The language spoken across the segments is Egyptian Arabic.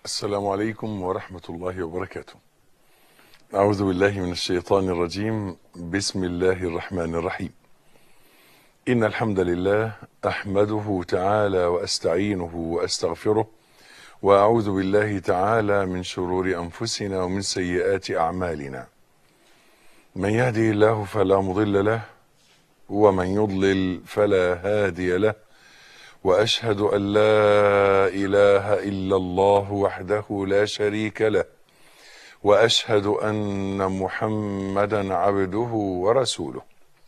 السلام عليكم ورحمة الله وبركاته. أعوذ بالله من الشيطان الرجيم، بسم الله الرحمن الرحيم. إن الحمد لله أحمده تعالى وأستعينه وأستغفره وأعوذ بالله تعالى من شرور أنفسنا ومن سيئات أعمالنا. من يهده الله فلا مضل له ومن يضلل فلا هادي له. واشهد ان لا اله الا الله وحده لا شريك له واشهد ان محمدا عبده ورسوله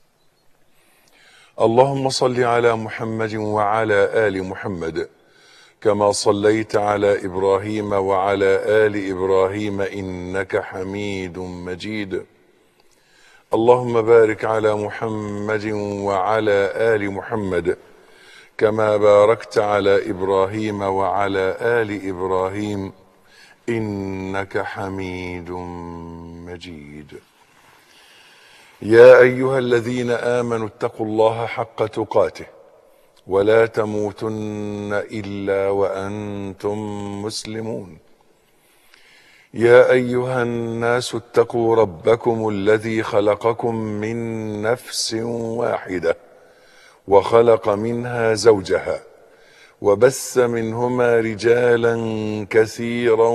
اللهم صل على محمد وعلى ال محمد كما صليت على ابراهيم وعلى ال ابراهيم انك حميد مجيد اللهم بارك على محمد وعلى ال محمد كما باركت على ابراهيم وعلى ال ابراهيم انك حميد مجيد يا ايها الذين امنوا اتقوا الله حق تقاته ولا تموتن الا وانتم مسلمون يا ايها الناس اتقوا ربكم الذي خلقكم من نفس واحده وخلق منها زوجها وبث منهما رجالا كثيرا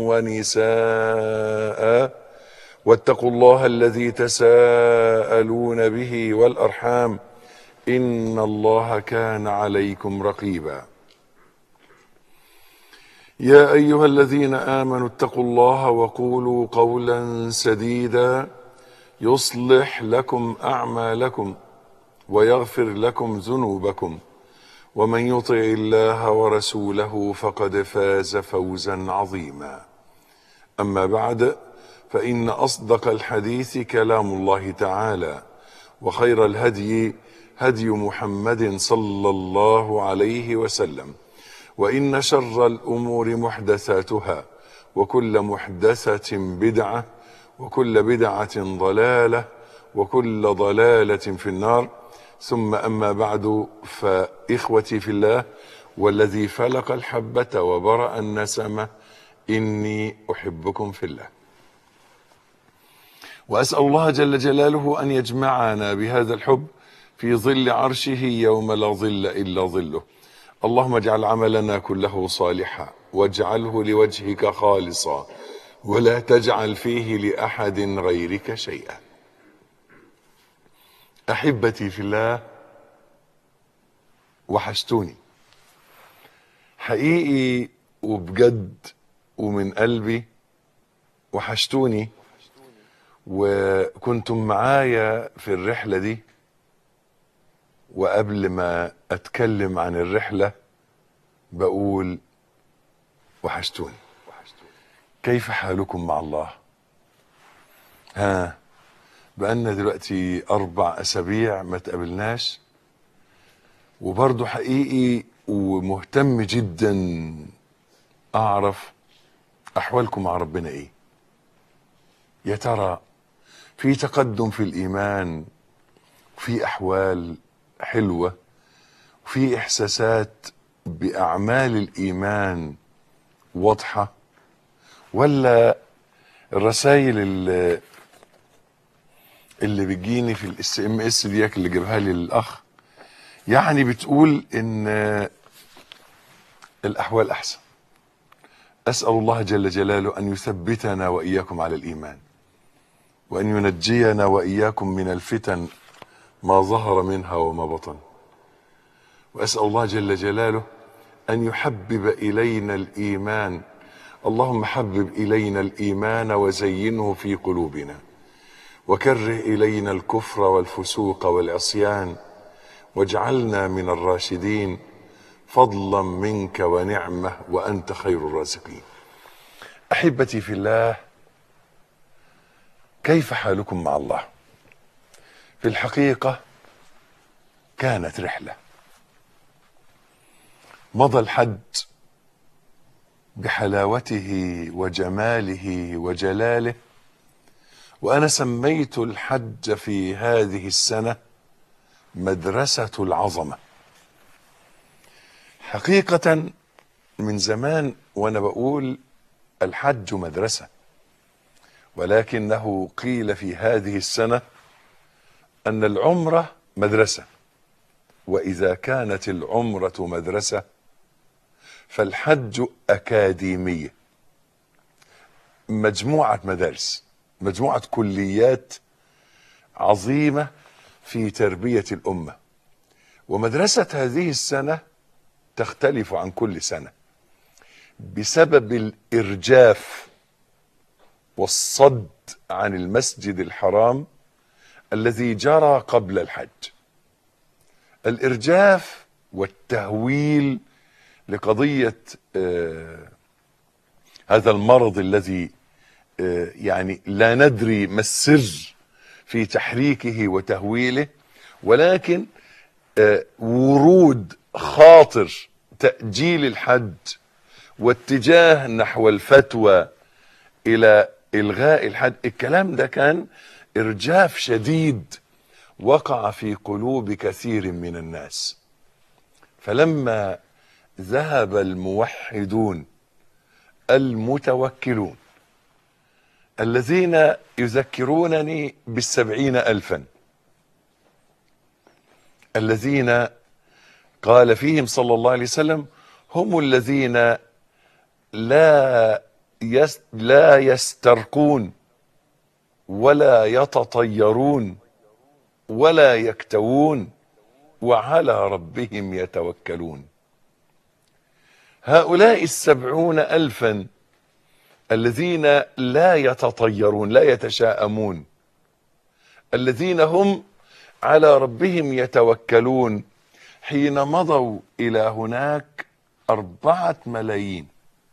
ونساء واتقوا الله الذي تساءلون به والارحام ان الله كان عليكم رقيبا يا ايها الذين امنوا اتقوا الله وقولوا قولا سديدا يصلح لكم اعمالكم ويغفر لكم ذنوبكم ومن يطع الله ورسوله فقد فاز فوزا عظيما اما بعد فان اصدق الحديث كلام الله تعالى وخير الهدي هدي محمد صلى الله عليه وسلم وان شر الامور محدثاتها وكل محدثه بدعه وكل بدعه ضلاله وكل ضلاله في النار ثم أما بعد فإخوتي في الله والذي فلق الحبة وبرأ النسمة إني أحبكم في الله وأسأل الله جل جلاله أن يجمعنا بهذا الحب في ظل عرشه يوم لا ظل إلا ظله اللهم اجعل عملنا كله صالحا واجعله لوجهك خالصا ولا تجعل فيه لأحد غيرك شيئا احبتي في الله وحشتوني حقيقي وبجد ومن قلبي وحشتوني وكنتم معايا في الرحله دي وقبل ما اتكلم عن الرحله بقول وحشتوني كيف حالكم مع الله ها بقالنا دلوقتي أربع أسابيع ما تقابلناش وبرضه حقيقي ومهتم جدا أعرف أحوالكم مع ربنا إيه يا ترى في تقدم في الإيمان في أحوال حلوة وفي إحساسات بأعمال الإيمان واضحة ولا الرسائل اللي اللي بتجيني في الاس ام اس ديك اللي جابها لي الاخ يعني بتقول ان الاحوال احسن اسال الله جل جلاله ان يثبتنا واياكم على الايمان وان ينجينا واياكم من الفتن ما ظهر منها وما بطن واسال الله جل جلاله ان يحبب الينا الايمان اللهم حبب الينا الايمان وزينه في قلوبنا وكره الينا الكفر والفسوق والعصيان واجعلنا من الراشدين فضلا منك ونعمه وانت خير الرازقين احبتي في الله كيف حالكم مع الله في الحقيقه كانت رحله مضى الحج بحلاوته وجماله وجلاله وانا سميت الحج في هذه السنه مدرسه العظمه حقيقه من زمان وانا بقول الحج مدرسة ولكنه قيل في هذه السنة أن العمرة مدرسة وإذا كانت العمرة مدرسة فالحج أكاديمية مجموعة مدارس مجموعة كليات عظيمة في تربية الأمة ومدرسة هذه السنة تختلف عن كل سنة بسبب الإرجاف والصد عن المسجد الحرام الذي جرى قبل الحج الإرجاف والتهويل لقضية آه هذا المرض الذي آه يعني لا ندري ما السر في تحريكه وتهويله ولكن آه ورود خاطر تأجيل الحج واتجاه نحو الفتوى إلى إلغاء الحج الكلام ده كان إرجاف شديد وقع في قلوب كثير من الناس فلما ذهب الموحدون المتوكلون الذين يذكرونني بالسبعين ألفا الذين قال فيهم صلى الله عليه وسلم هم الذين لا يس لا يسترقون ولا يتطيرون ولا يكتوون وعلى ربهم يتوكلون هؤلاء السبعون ألفا الذين لا يتطيرون لا يتشاءمون الذين هم على ربهم يتوكلون حين مضوا إلى هناك أربعة ملايين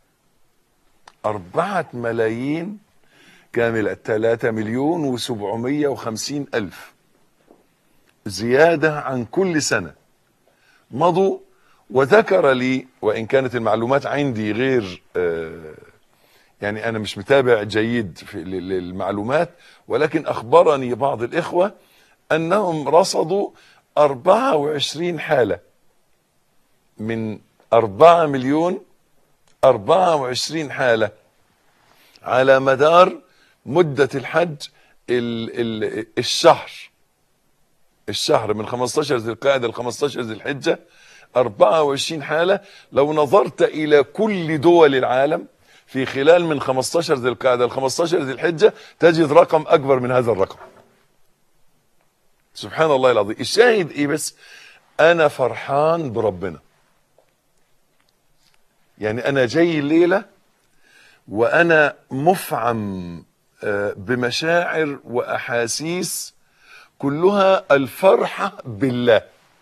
أربعة ملايين كاملة ثلاثة مليون وسبعمية وخمسين ألف زيادة عن كل سنة مضوا وذكر لي وإن كانت المعلومات عندي غير آه يعني أنا مش متابع جيد في للمعلومات ولكن أخبرني بعض الإخوة أنهم رصدوا 24 حالة من 4 مليون 24 حالة على مدار مدة الحج ال ال الشهر الشهر من 15 ذي القعدة ل 15 ذي الحجة 24 حالة لو نظرت إلى كل دول العالم في خلال من 15 ذي القعدة ل 15 ذي الحجة تجد رقم أكبر من هذا الرقم سبحان الله العظيم الشاهد إيه بس أنا فرحان بربنا يعني أنا جاي الليلة وأنا مفعم بمشاعر وأحاسيس كلها الفرحة بالله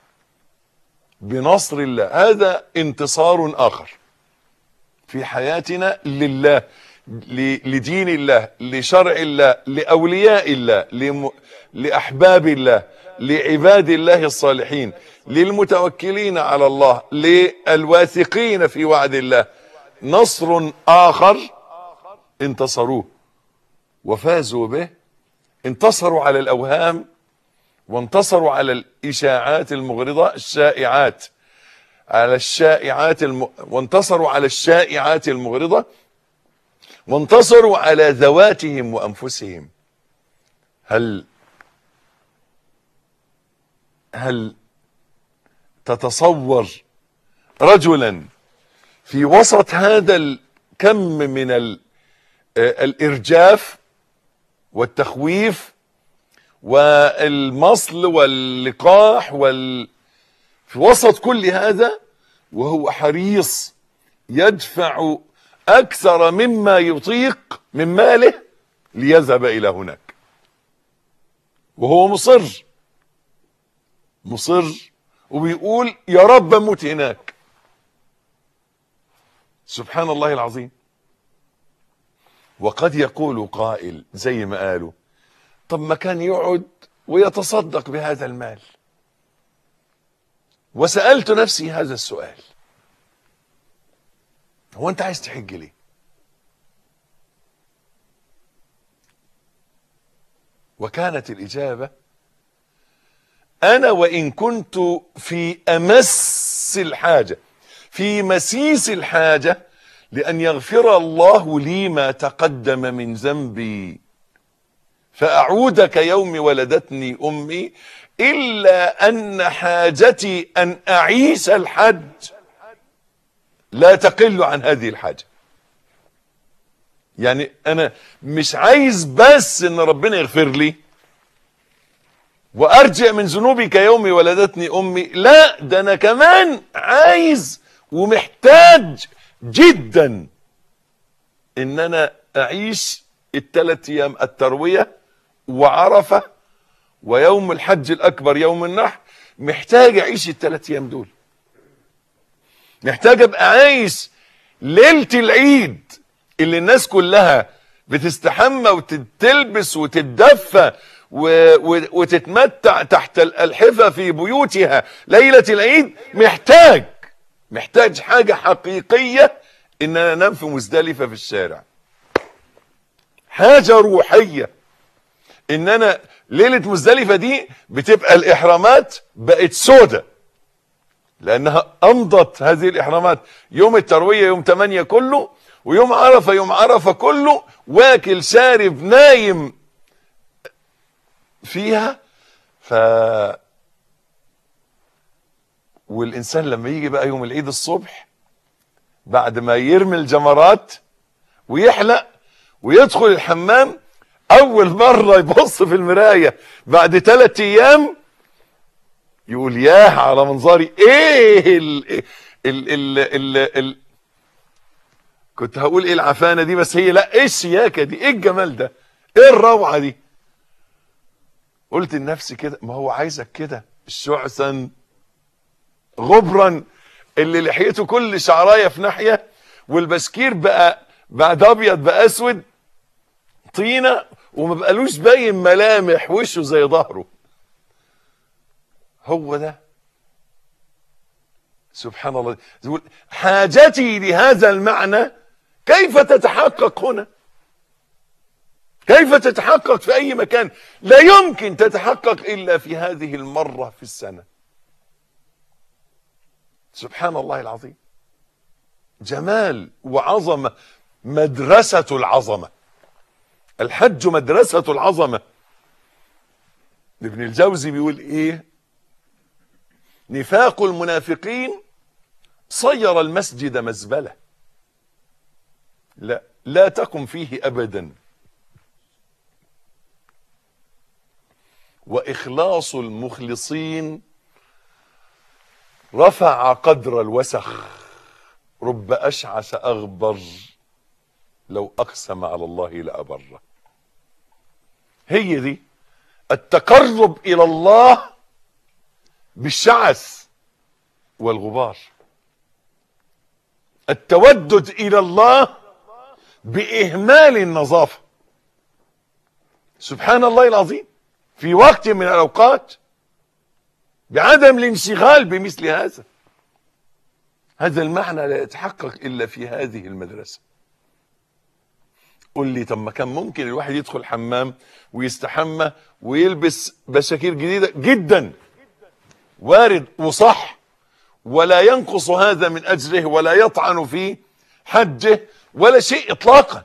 بنصر الله هذا انتصار آخر في حياتنا لله لدين الله لشرع الله لأولياء الله لم... لأحباب الله لعباد الله الصالحين للمتوكلين على الله للواثقين في وعد الله نصر آخر انتصروه وفازوا به انتصروا على الأوهام وانتصروا على الإشاعات المغرضة الشائعات على الشائعات الم... وانتصروا على الشائعات المغرضة وانتصروا على ذواتهم وأنفسهم هل هل تتصور رجلا في وسط هذا الكم من ال... الإرجاف والتخويف والمصل واللقاح وال في وسط كل هذا وهو حريص يدفع أكثر مما يطيق من ماله ليذهب إلى هناك وهو مصر مصر وبيقول يا رب اموت هناك سبحان الله العظيم وقد يقول قائل زي ما قالوا طب ما كان يقعد ويتصدق بهذا المال وسألت نفسي هذا السؤال هو انت عايز تحج ليه وكانت الإجابة أنا وإن كنت في أمس الحاجة في مسيس الحاجة لأن يغفر الله لي ما تقدم من ذنبي فأعود كيوم ولدتني أمي إلا أن حاجتي أن أعيش الحج لا تقل عن هذه الحاجة يعني أنا مش عايز بس أن ربنا يغفر لي وأرجع من ذنوبي كيوم ولدتني أمي لا ده أنا كمان عايز ومحتاج جدا ان انا اعيش الثلاث ايام الترويه وعرفه ويوم الحج الاكبر يوم النحر محتاج اعيش الثلاث ايام دول محتاج ابقى عايش ليله العيد اللي الناس كلها بتستحمى وتلبس وتتدفى و... و... وتتمتع تحت الالحفه في بيوتها ليله العيد محتاج محتاج حاجة حقيقية ان انا انام في مزدلفة في الشارع حاجة روحية ان انا ليلة مزدلفة دي بتبقى الاحرامات بقت سودة لانها امضت هذه الاحرامات يوم التروية يوم 8 كله ويوم عرفة يوم عرفة كله واكل شارب نايم فيها ف والانسان لما يجي بقى يوم العيد الصبح بعد ما يرمي الجمرات ويحلق ويدخل الحمام اول مره يبص في المرايه بعد ثلاث ايام يقول ياه على منظري ايه ال ال ال ال ال كنت هقول ايه العفانه دي بس هي لا ايه الشياكه دي ايه الجمال ده ايه الروعه دي قلت لنفسي كده ما هو عايزك كده الشعثا غبرا اللي لحيته كل شعرايه في ناحيه والبسكير بقى بعد ابيض بقى اسود طينه وما بقالوش باين ملامح وشه زي ظهره هو ده سبحان الله يقول حاجتي لهذا المعنى كيف تتحقق هنا كيف تتحقق في اي مكان لا يمكن تتحقق الا في هذه المره في السنه سبحان الله العظيم جمال وعظمه مدرسه العظمه الحج مدرسه العظمه ابن الجوزي بيقول ايه نفاق المنافقين صير المسجد مزبله لا لا تقم فيه ابدا واخلاص المخلصين رفع قدر الوسخ رب اشعث اغبر لو اقسم على الله لابره هي دي التقرب الى الله بالشعث والغبار التودد الى الله باهمال النظافه سبحان الله العظيم في وقت من الاوقات بعدم الانشغال بمثل هذا هذا المعنى لا يتحقق الا في هذه المدرسه قل لي طب ما كان ممكن الواحد يدخل حمام ويستحمى ويلبس بشاكير جديده جدا وارد وصح ولا ينقص هذا من اجره ولا يطعن في حجه ولا شيء اطلاقا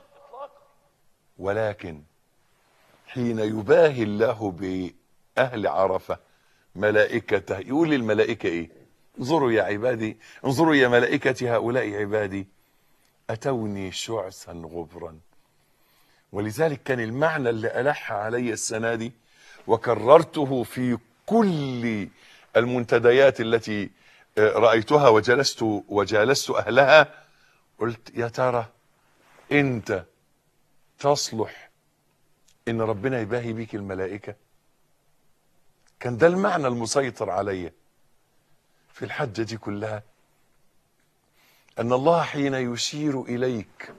ولكن حين يباهي الله باهل عرفه ملائكته يقول للملائكه ايه انظروا يا عبادي انظروا يا ملائكه هؤلاء عبادي اتوني شعثا غبرا ولذلك كان المعنى اللي ألح علي السنة دي وكررته في كل المنتديات التي رأيتها وجلست وجالست أهلها قلت يا ترى أنت تصلح إن ربنا يباهي بيك الملائكة كان ده المعنى المسيطر علي في الحجة دي كلها أن الله حين يشير إليك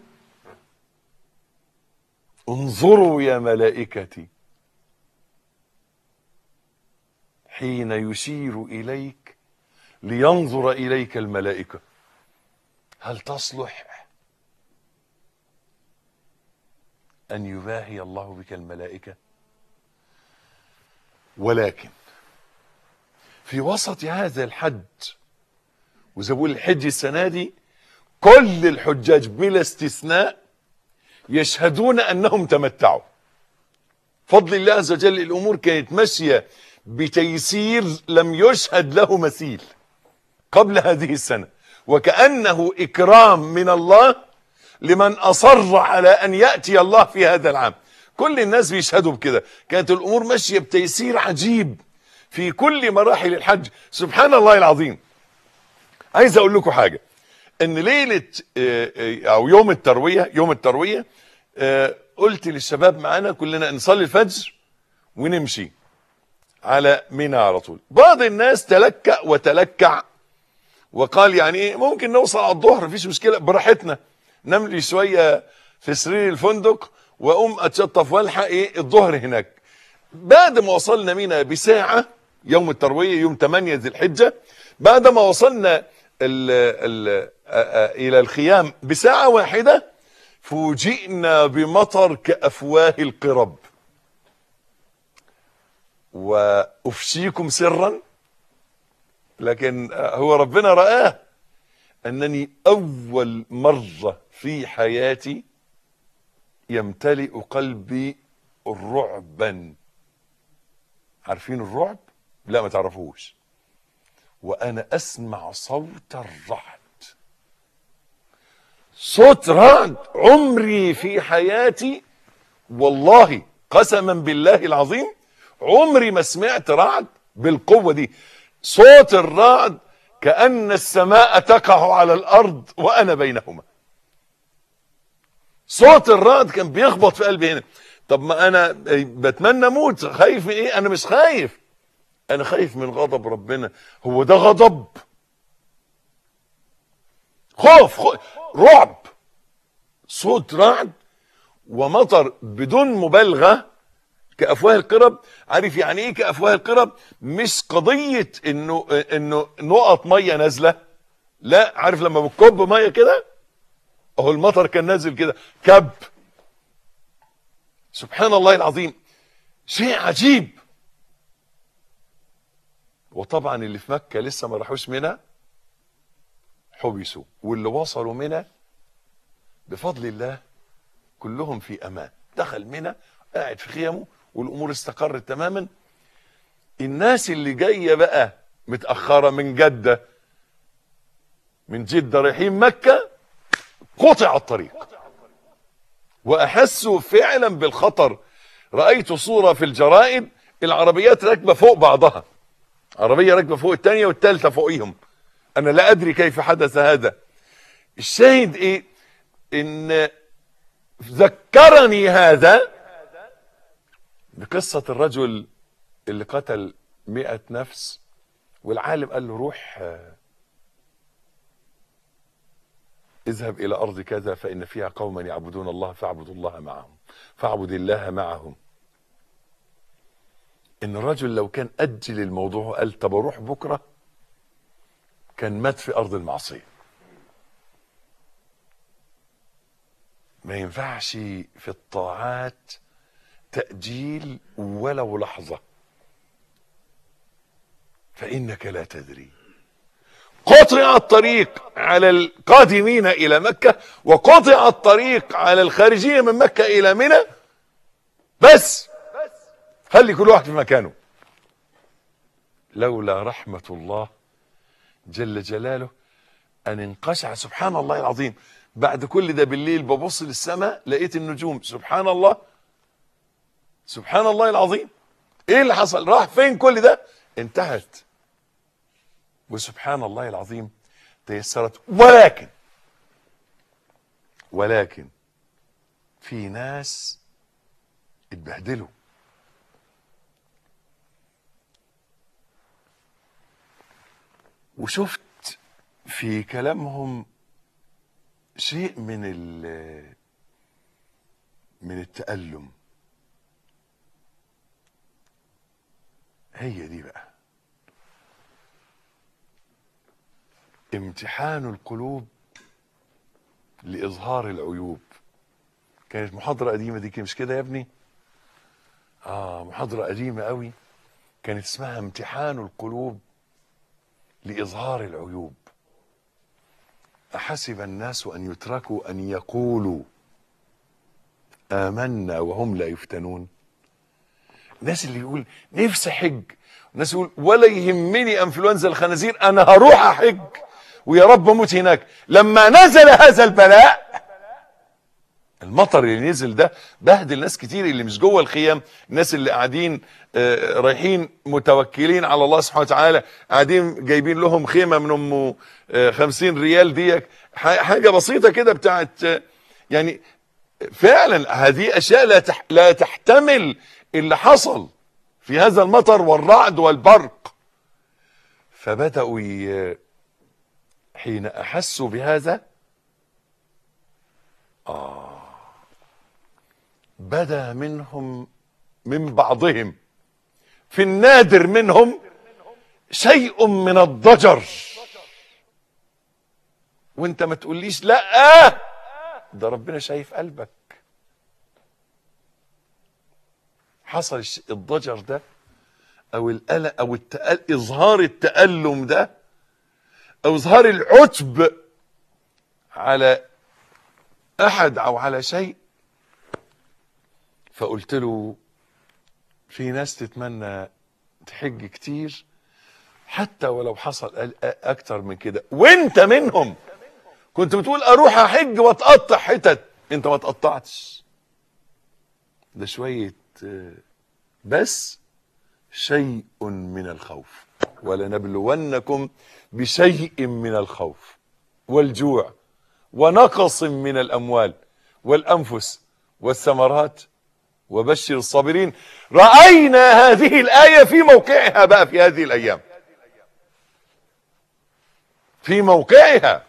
انظروا يا ملائكتي حين يشير اليك لينظر اليك الملائكه هل تصلح ان يباهي الله بك الملائكه ولكن في وسط هذا الحج وزبول الحج السنه دي كل الحجاج بلا استثناء يشهدون انهم تمتعوا فضل الله عز وجل الامور كانت ماشيه بتيسير لم يشهد له مثيل قبل هذه السنه وكانه اكرام من الله لمن اصر على ان ياتي الله في هذا العام كل الناس بيشهدوا بكده كانت الامور ماشيه بتيسير عجيب في كل مراحل الحج سبحان الله العظيم عايز اقول لكم حاجه ان ليله آه، آه، او يوم الترويه يوم الترويه آه، قلت للشباب معانا كلنا نصلي الفجر ونمشي على منى على طول بعض الناس تلكأ وتلكع وقال يعني ايه ممكن نوصل على الظهر مفيش مشكله براحتنا نملي شويه في سرير الفندق واقوم اتشطف والحق ايه الظهر هناك بعد ما وصلنا منى بساعه يوم الترويه يوم 8 ذي الحجه بعد ما وصلنا ال ال الى الخيام بساعه واحده فوجئنا بمطر كافواه القرب وافشيكم سرا لكن هو ربنا رآه أنني أول مرة في حياتي يمتلئ قلبي رعبا عارفين الرعب؟ لا ما تعرفوش وأنا أسمع صوت الرعد صوت رعد عمري في حياتي والله قسما بالله العظيم عمري ما سمعت رعد بالقوة دي صوت الرعد كأن السماء تقع على الأرض وأنا بينهما صوت الرعد كان بيخبط في قلبي هنا طب ما أنا بتمنى أموت خايف من إيه أنا مش خايف أنا خايف من غضب ربنا هو ده غضب خوف, خوف رعب صوت رعد ومطر بدون مبالغه كافواه القرب عارف يعني ايه كافواه القرب مش قضيه انه انه نقط ميه نازله لا عارف لما بتكب ميه كده اهو المطر كان نازل كده كب سبحان الله العظيم شيء عجيب وطبعا اللي في مكه لسه ما راحوش منى حبسوا واللي وصلوا منى بفضل الله كلهم في امان دخل منى قاعد في خيمه والامور استقرت تماما الناس اللي جايه بقى متاخره من جده من جده رايحين مكه قطع الطريق واحسوا فعلا بالخطر رايت صوره في الجرائد العربيات راكبه فوق بعضها عربيه راكبه فوق الثانيه والثالثه فوقيهم انا لا ادري كيف حدث هذا الشاهد ايه ان ذكرني هذا بقصة الرجل اللي قتل مئة نفس والعالم قال له روح آه، اذهب إلى أرض كذا فإن فيها قوما يعبدون الله فاعبد الله معهم فاعبد الله معهم إن الرجل لو كان أجل الموضوع وقال طب أروح بكرة كان مات في أرض المعصية ما ينفعش في الطاعات تأجيل ولو لحظة فإنك لا تدري قطع الطريق على القادمين إلى مكة وقطع الطريق على الخارجين من مكة إلى منى بس خلي كل واحد في مكانه لولا رحمة الله جل جلاله أن انقشع سبحان الله العظيم بعد كل ده بالليل ببص للسماء لقيت النجوم سبحان الله سبحان الله العظيم ايه اللي حصل راح فين كل ده انتهت وسبحان الله العظيم تيسرت ولكن ولكن في ناس اتبهدلوا وشفت في كلامهم شيء من ال من التألم هي دي بقى امتحان القلوب لإظهار العيوب كانت محاضرة قديمة دي مش كده يا ابني آه محاضرة قديمة قوي كانت اسمها امتحان القلوب لإظهار العيوب أحسب الناس أن يتركوا أن يقولوا آمنا وهم لا يفتنون الناس اللي يقول نفسي حج الناس يقول ولا يهمني انفلونزا الخنازير انا هروح احج ويا رب اموت هناك لما نزل هذا البلاء المطر اللي نزل ده بهدل ناس كتير اللي مش جوه الخيام الناس اللي قاعدين آه، رايحين متوكلين على الله سبحانه وتعالى قاعدين جايبين لهم خيمه من ام آه، 50 ريال ديك ح- حاجه بسيطه كده بتاعت آه، يعني فعلا هذه اشياء لا تح لا تحتمل اللي حصل في هذا المطر والرعد والبرق فبداوا ي- حين احسوا بهذا بدا منهم من بعضهم في النادر منهم شيء من الضجر وانت ما تقوليش لا ده ربنا شايف قلبك حصل الش- الضجر ده او القلق او التأل... اظهار التألم ده او اظهار العتب على احد او على شيء فقلت له في ناس تتمنى تحج كتير حتى ولو حصل أ- اكتر من كده وانت منهم كنت بتقول اروح احج واتقطع حتت انت ما تقطعتش ده شوية آه، بس شيء من الخوف ولنبلونكم بشيء من الخوف والجوع ونقص من الاموال والانفس والثمرات وبشر الصابرين راينا هذه الايه في موقعها بقى في هذه الايام في موقعها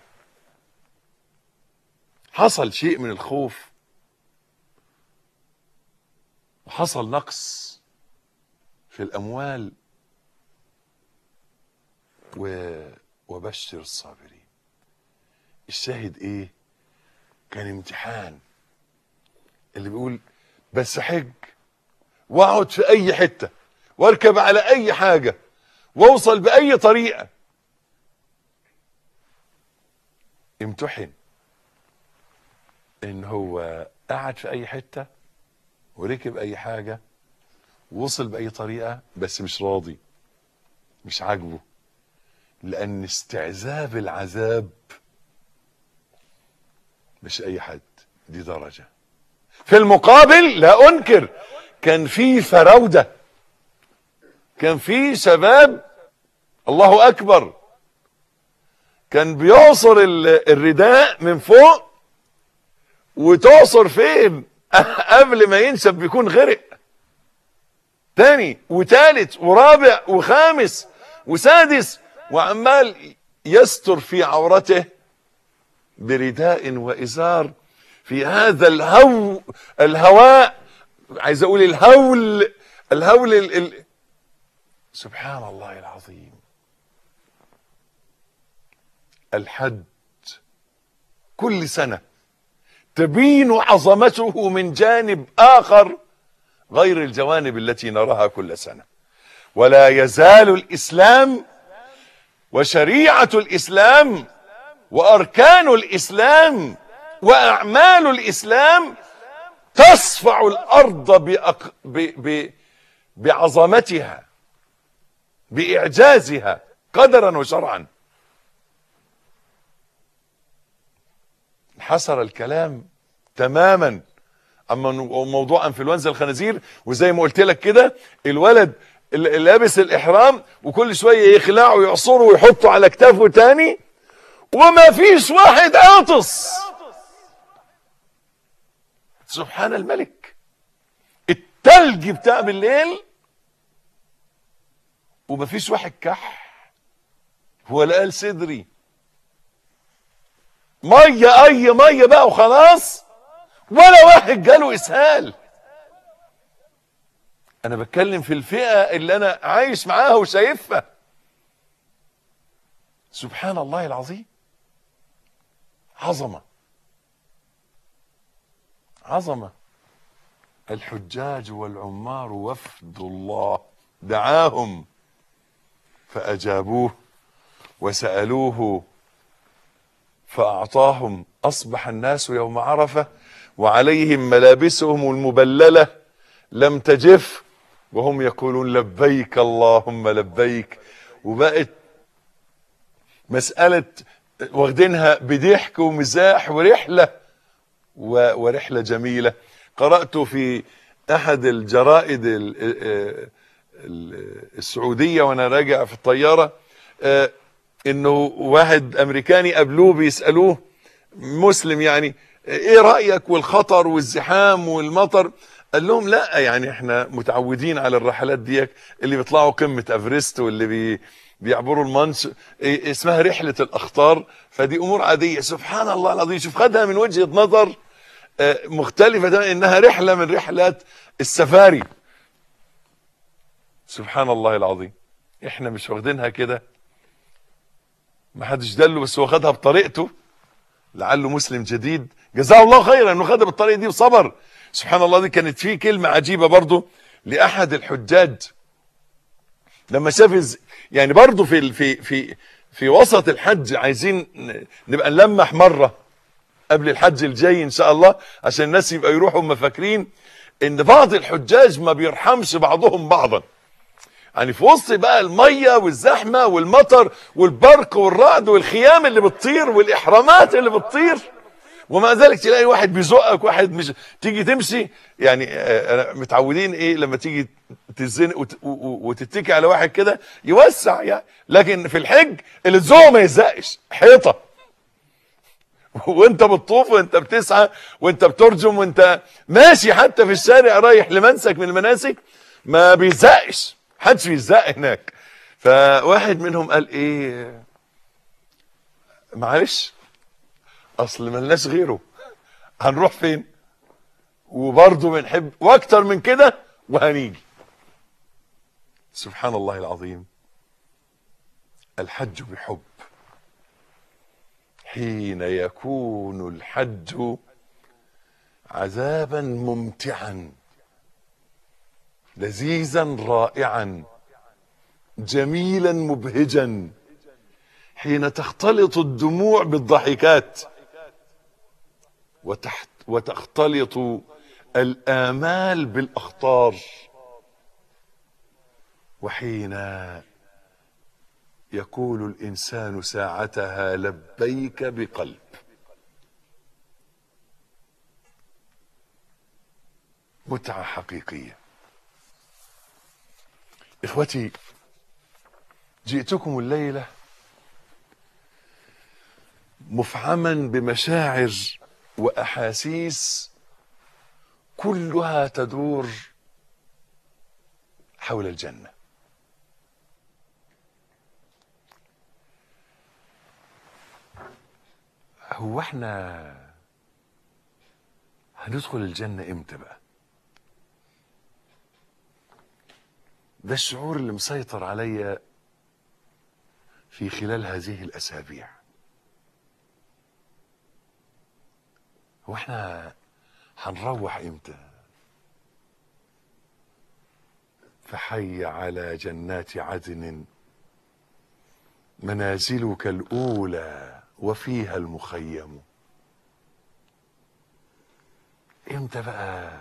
حصل شيء من الخوف وحصل نقص في الاموال و... وبشر الصابرين الشاهد ايه كان امتحان اللي بيقول بس حج واقعد في اي حته واركب على اي حاجه واوصل باي طريقه امتحن ان هو قعد في اي حته وركب اي حاجه وصل باي طريقه بس مش راضي مش عاجبه لان استعذاب العذاب مش اي حد دي درجه في المقابل لا انكر كان في فراوده كان في شباب الله اكبر كان بيعصر ال- الرداء من فوق وتعصر فين قبل ما ينشف بيكون غرق تاني وتالت ورابع وخامس وسادس وعمال يستر في عورته برداء وإزار في هذا الهو الهواء عايز اقول الهول الهول ال... ال... سبحان الله العظيم الحج كل سنة تبين عظمته من جانب آخر غير الجوانب التي نراها كل سنة ولا يزال الإسلام وشريعة الإسلام وأركان الإسلام وأعمال الإسلام تصفع الأرض بأق... ب... ب... بعظمتها بإعجازها قدرا وشرعا حصر الكلام تماما اما موضوع انفلونزا الخنازير وزي ما قلت لك كده الولد اللي لابس الاحرام وكل شويه يخلعه ويعصره ويحطه على كتافه تاني وما فيش واحد عاطس سبحان الملك التلج بتاع بالليل وما فيش واحد كح ولا قال صدري ميه اي ميه بقى وخلاص ولا واحد جاله اسهال انا بتكلم في الفئه اللي انا عايش معاها وشايفها سبحان الله العظيم عظمه عظمه الحجاج والعمار وفد الله دعاهم فاجابوه وسالوه فأعطاهم أصبح الناس يوم عرفة وعليهم ملابسهم المبللة لم تجف وهم يقولون لبيك اللهم لبيك وبقت مسألة واخدينها بضحك ومزاح ورحلة و- ورحلة جميلة قرأت في أحد الجرائد ال- ال- ال- السعودية وأنا راجع في الطيارة آه، إنه واحد أمريكاني قابلوه بيسألوه مسلم يعني إيه رأيك والخطر والزحام والمطر قال لهم لا يعني احنا متعودين على الرحلات ديك اللي بيطلعوا قمة افرست واللي بي بيعبروا المانش إيه اسمها رحلة الاخطار فدي امور عادية سبحان الله العظيم شوف خدها من وجهة نظر آه، مختلفة تماماً، انها رحلة من رحلات السفاري سبحان الله العظيم احنا مش واخدينها كده ما حدش دله بس هو خدها بطريقته لعله مسلم جديد جزاه الله خيرا انه خدها بالطريقه دي وصبر سبحان الله دي كانت في كلمه عجيبه برضه لاحد الحجاج لما شاف الز- يعني برضه في ال- في في في وسط الحج عايزين ن- نبقى نلمح مره قبل الحج الجاي ان شاء الله عشان الناس يبقى يروحوا هم فاكرين ان بعض الحجاج ما بيرحمش بعضهم بعضا يعني في وسط بقى الميه والزحمه والمطر والبرق والرعد والخيام اللي بتطير والاحرامات اللي بتطير ومع ذلك تلاقي واحد بيزقك واحد مش تيجي تمشي يعني آه، أنا متعودين ايه لما تيجي تزنق وت... و- و- وتتكي على واحد كده يوسع يعني لكن في الحج اللي تزقه ما يزقش حيطه وانت بتطوف وانت بتسعى وانت بترجم وانت ماشي حتى في الشارع رايح لمنسك من المناسك ما بيزقش محدش بيزق هناك فواحد منهم قال ايه معلش اصل ملناش غيره هنروح فين وبرضه بنحب واكتر من كده وهنيجي سبحان الله العظيم الحج بحب حين يكون الحج عذابا ممتعا لذيذا رائعا جميلا مبهجا حين تختلط الدموع بالضحكات وتحت وتختلط الآمال بالأخطار وحين يقول الإنسان ساعتها لبيك بقلب متعة حقيقية إخوتي جئتكم الليلة مفعما بمشاعر وأحاسيس كلها تدور حول الجنة هو احنا هندخل الجنة امتى بقى ده الشعور اللي مسيطر عليا في خلال هذه الأسابيع هو احنا هنروح امتى فحي على جنات عدن منازلك الأولى وفيها المخيم امتى بقى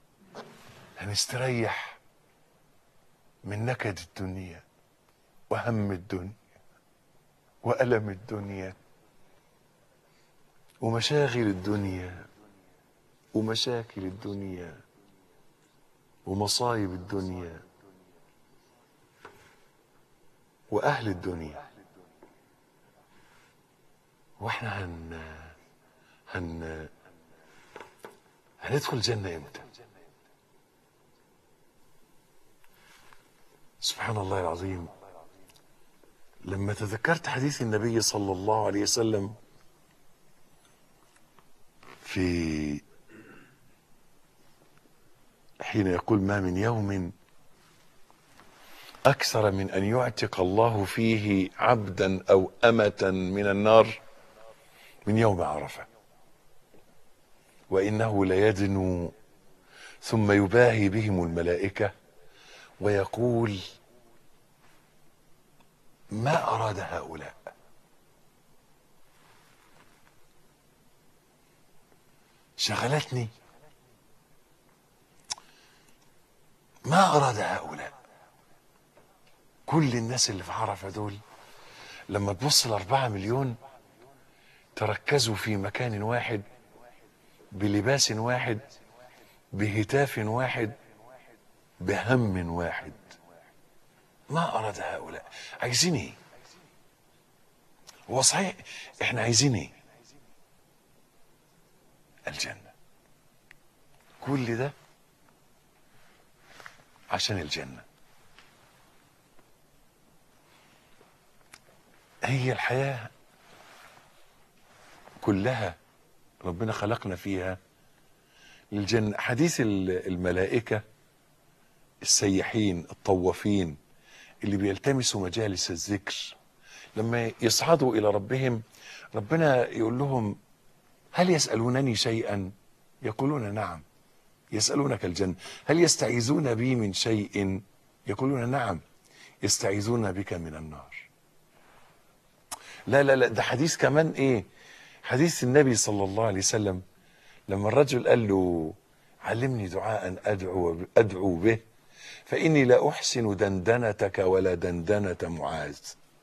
هنستريح من نكد الدنيا وهم الدنيا وألم الدنيا ومشاغل الدنيا ومشاكل الدنيا ومصايب الدنيا وأهل الدنيا واحنا هن هن هندخل الجنة امتى سبحان الله العظيم لما تذكرت حديث النبي صلى الله عليه وسلم في حين يقول ما من يوم أكثر من أن يعتق الله فيه عبدا أو أمة من النار من يوم عرفة وإنه ليدنو ثم يباهي بهم الملائكة ويقول ما أراد هؤلاء شغلتني ما أراد هؤلاء كل الناس اللي في عرفة دول لما تبص الأربعة مليون تركزوا في مكان واحد بلباس واحد بهتاف واحد بهم واحد ما أراد هؤلاء عايزين ايه هو صحيح احنا عايزين ايه الجنة كل ده عشان الجنة هي الحياة كلها ربنا خلقنا فيها للجنة حديث ال- الملائكة السياحين الطوافين اللي بيلتمسوا مجالس الذكر لما يصعدوا إلى ربهم ربنا يقول لهم هل يسألونني شيئا يقولون نعم يسألونك الجنة هل يستعيذون بي من شيء يقولون نعم يستعيذون بك من النار لا لا لا ده حديث كمان ايه حديث النبي صلى الله عليه وسلم لما الرجل قال له علمني دعاء ادعو ادعو به فاني لا احسن دندنتك ولا دندنه معاذ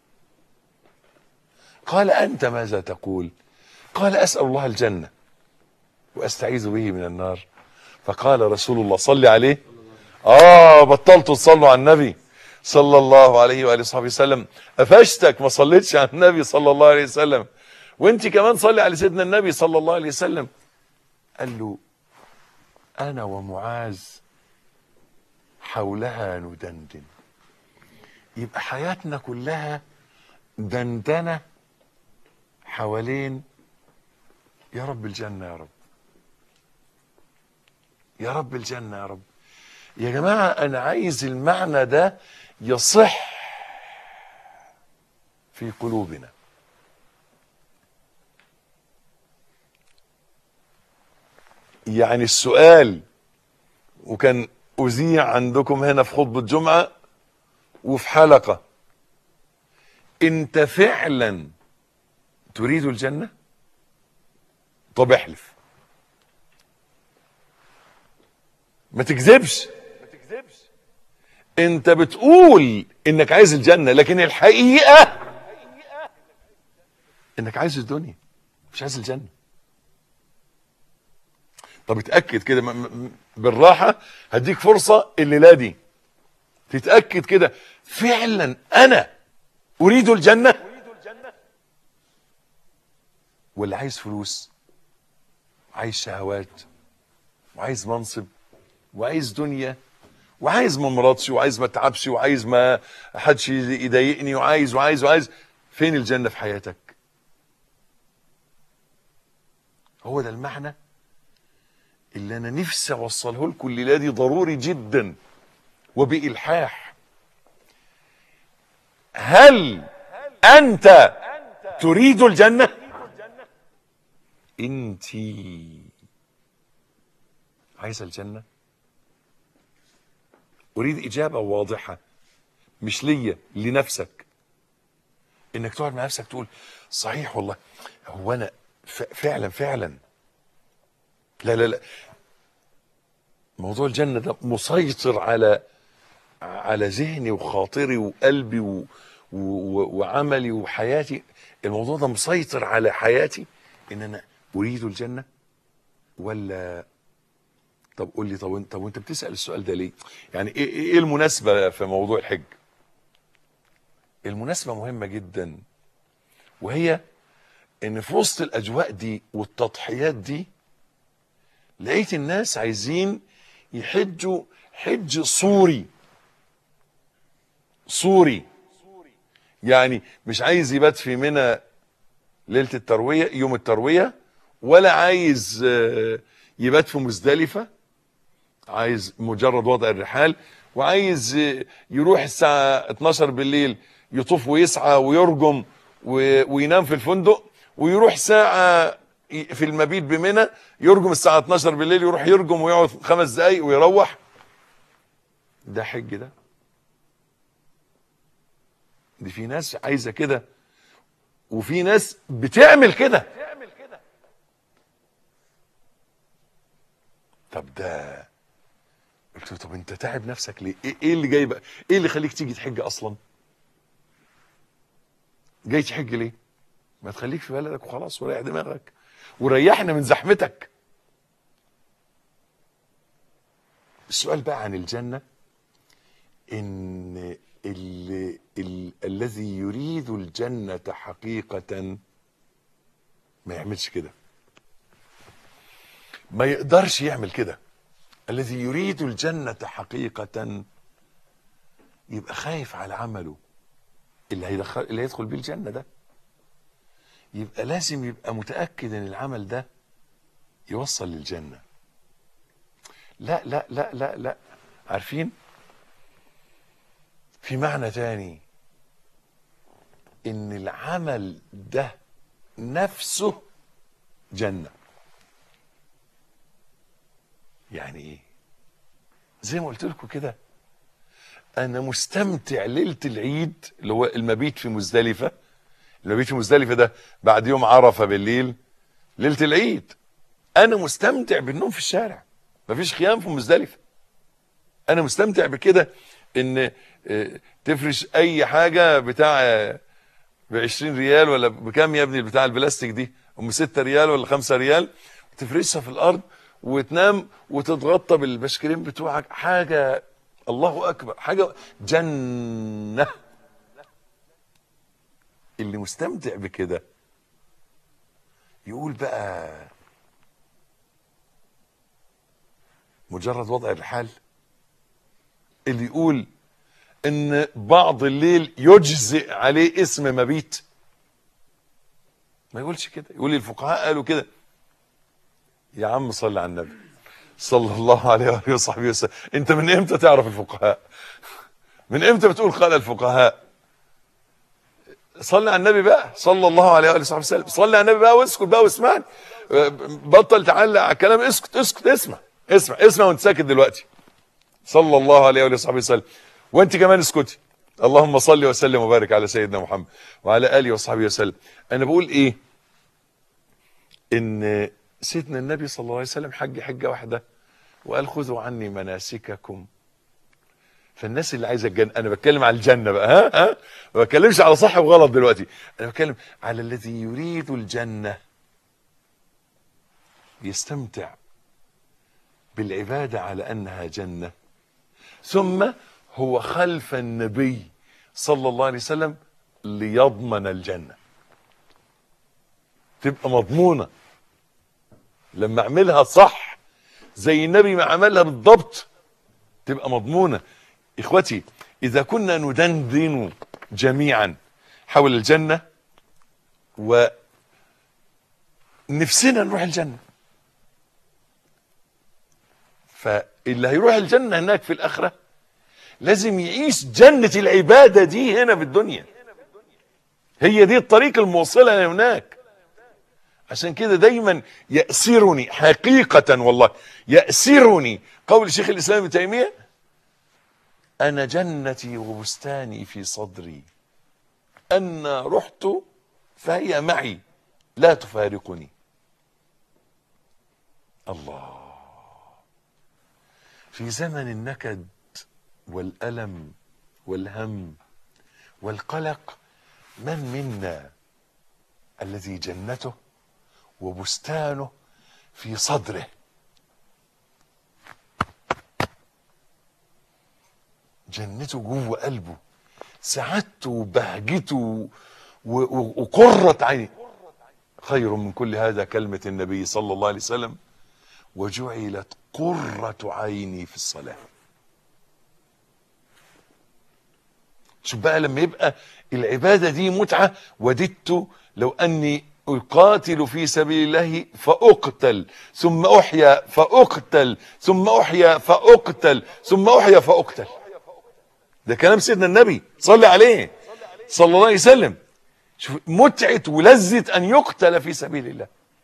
قال انت ماذا تقول قال اسال الله الجنه واستعيذ به من النار فقال رسول الله صل عليه اه بطلتوا تصلوا على النبي صلى الله عليه واله وصحبه وسلم قفشتك ما صليتش على النبي صلى الله عليه وسلم وانت كمان صلي على سيدنا النبي صلى الله عليه وسلم قال له انا ومعاذ حولها ندندن يبقى حياتنا كلها دندنه حوالين يا رب الجنه يا رب يا رب الجنه يا رب يا جماعه انا عايز المعنى ده يصح في قلوبنا يعني السؤال وكان أذيع عندكم هنا في خطبة جمعة وفي حلقة أنت فعلا تريد الجنة؟ طب احلف ما تكذبش انت بتقول انك عايز الجنة لكن الحقيقة انك عايز الدنيا مش عايز الجنة طب اتأكد كده م- م- بالراحة هديك فرصة الليلة دي تتأكد كده فعلا انا اريد الجنة ولا عايز فلوس عايز شهوات وعايز منصب وعايز دنيا وعايز ما مرضش وعايز ما اتعبش وعايز ما حدش يضايقني وعايز وعايز وعايز فين الجنة في حياتك هو ده المعنى اللي انا نفسي اوصله لكم الليله دي ضروري جدا وبالحاح هل انت تريد الجنه انت عايزه الجنه اريد اجابه واضحه مش ليا لنفسك انك تقعد مع نفسك تقول صحيح والله هو انا ف- فعلا فعلا لا لا لا موضوع الجنة ده مسيطر على على ذهني وخاطري وقلبي و و وعملي وحياتي الموضوع ده مسيطر على حياتي ان انا اريد الجنة ولا طب قول لي طب وانت طب وانت بتسأل السؤال ده ليه؟ يعني ايه ايه إيه المناسبة في موضوع الحج؟ المناسبة مهمة جدا وهي ان في وسط الاجواء دي والتضحيات دي لقيت الناس عايزين يحجوا حج صوري صوري يعني مش عايز يبات في منى ليله الترويه يوم الترويه ولا عايز آه، يبات في مزدلفه عايز مجرد وضع الرحال وعايز آه، يروح الساعه 12 بالليل يطوف ويسعى ويرجم و- وينام في الفندق ويروح ساعه ي- في المبيت بمنى يرجم الساعه 12 بالليل يروح يرجم ويقعد خمس دقايق ويروح ده حج ده دي في ناس عايزه كده وفي ناس بتعمل كده طب ده قلت له طب انت تعب نفسك ليه ايه إيه اللي جاي بقى ايه اللي خليك تيجي تحج اصلا جاي تحج ليه ما تخليك في بلدك وخلاص وريح دماغك وريحنا من زحمتك السؤال بقى عن الجنة ان اللي ال الذي يريد الجنة حقيقة ما يعملش كده ما يقدرش يعمل كده الذي يريد الجنة حقيقة يبقى خايف على عمله اللي هيدخل اللي هيدخل بيه الجنة ده يبقى لازم يبقى متأكد ان العمل ده يوصل للجنة لا لا لا لا لا عارفين في معنى تاني ان العمل ده نفسه جنة يعني ايه زي ما قلت لكم كده انا مستمتع ليلة العيد اللي هو المبيت في مزدلفة المبيت في مزدلفة ده بعد يوم عرفة بالليل ليلة العيد انا مستمتع بالنوم في الشارع مفيش خيام في مزدلفة انا مستمتع بكده ان آه، تفرش اي حاجة بتاع ب 20 ريال ولا بكام يا ابني بتاع البلاستيك دي ام 6 ريال ولا 5 ريال تفرشها في الارض وتنام وتتغطى بالبشكرين بتوعك حاجة الله اكبر حاجة جنة اللي مستمتع بكده يقول بقى مجرد وضع الحال اللي يقول ان بعض الليل يجزئ عليه اسم مبيت ما يقولش كده يقول الفقهاء قالوا كده يا عم صل على النبي صلى الله عليه وآله وصحبه وسلم انت من امتى تعرف الفقهاء من امتى بتقول قال الفقهاء صلي على النبي بقى صلى الله عليه وآله وصحبه وسلم صلي على النبي بقى واسكت بقى واسمعني بطل تعلق على الكلام اسكت اسكت اسمع اسمع اسمع وانت ساكت دلوقتي صلى الله عليه وآله وصحبه وسلم وانت كمان اسكتي اللهم صل وسلم وبارك على سيدنا محمد وعلى اله وصحبه وسلم انا بقول ايه ان سيدنا النبي صلى الله عليه وسلم حج حجه واحده وقال خذوا عني مناسككم فالناس اللي عايزه الجنه انا بتكلم على الجنه بقى ها ها ما بتكلمش على صح وغلط دلوقتي انا بتكلم على الذي يريد الجنه يستمتع بالعباده على انها جنه ثم هو خلف النبي صلى الله عليه وسلم ليضمن الجنة تبقى مضمونة لما اعملها صح زي النبي ما عملها بالضبط تبقى مضمونة اخوتي اذا كنا ندندن جميعا حول الجنة ونفسنا نروح الجنة فاللي هيروح الجنة هناك في الآخرة لازم يعيش جنة العبادة دي هنا في الدنيا هي دي الطريق الموصلة هناك عشان كده دايما يأسرني حقيقة والله يأسرني قول شيخ الإسلام ابن تيمية أنا جنتي وبستاني في صدري أن رحت فهي معي لا تفارقني الله في زمن النكد والألم والهم والقلق من منا الذي جنته وبستانه في صدره جنته جوه قلبه سعادته وبهجته و- و- وقرة عيني خير من كل هذا كلمة النبي صلى الله عليه وسلم وجعلت قرة عيني في الصلاة شوف بقى لما يبقى العبادة دي متعة وددت لو أني أقاتل في سبيل الله فأقتل ثم أحيا فأقتل ثم أحيا فأقتل ثم أحيا فأقتل ده كلام سيدنا النبي صلى عليه صلى الله عليه وسلم شوف متعة ولذة أن يقتل في سبيل الله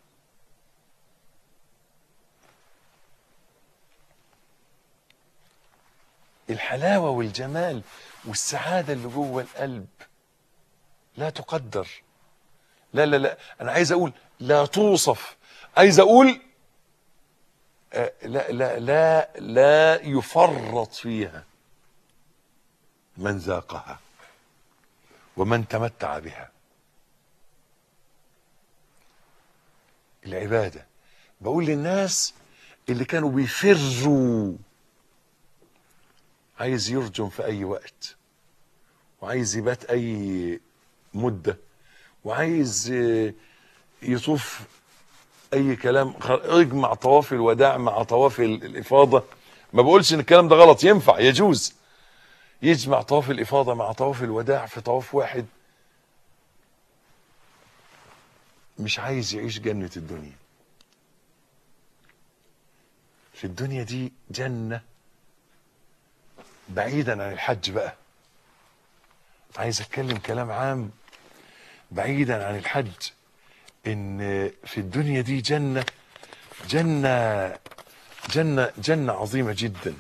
الحلاوة والجمال والسعادة اللي جوه القلب لا تقدر لا لا لا أنا عايز أقول لا توصف عايز أقول آه، لا لا لا لا يفرط فيها من ذاقها ومن تمتع بها العباده بقول للناس اللي كانوا بيفروا عايز يرجم في اي وقت وعايز يبات اي مده وعايز آه، يطوف اي كلام خ- اجمع طواف الوداع مع طواف ال- الافاضه ما بقولش ان الكلام ده غلط ينفع يجوز يجمع طواف الافاضه مع طواف الوداع في طواف واحد مش عايز يعيش جنه الدنيا في الدنيا دي جنه بعيدا عن الحج بقى عايز اتكلم كلام عام بعيدا عن الحج ان في الدنيا دي جنه جنه جنه جنه عظيمه جدا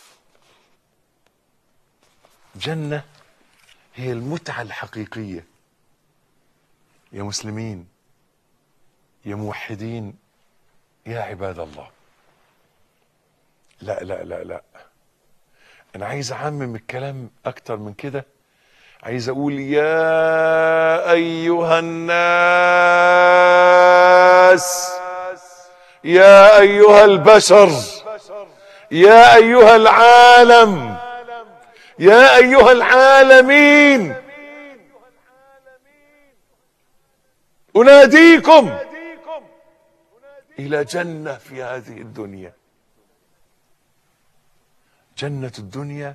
جنه هي المتعه الحقيقيه يا مسلمين يا موحدين يا عباد الله لا لا لا لا انا عايز اعمم الكلام اكتر من كده عايز اقول يا ايها الناس يا ايها البشر يا ايها العالم يا ايها العالمين اناديكم الى جنه في هذه الدنيا جنه الدنيا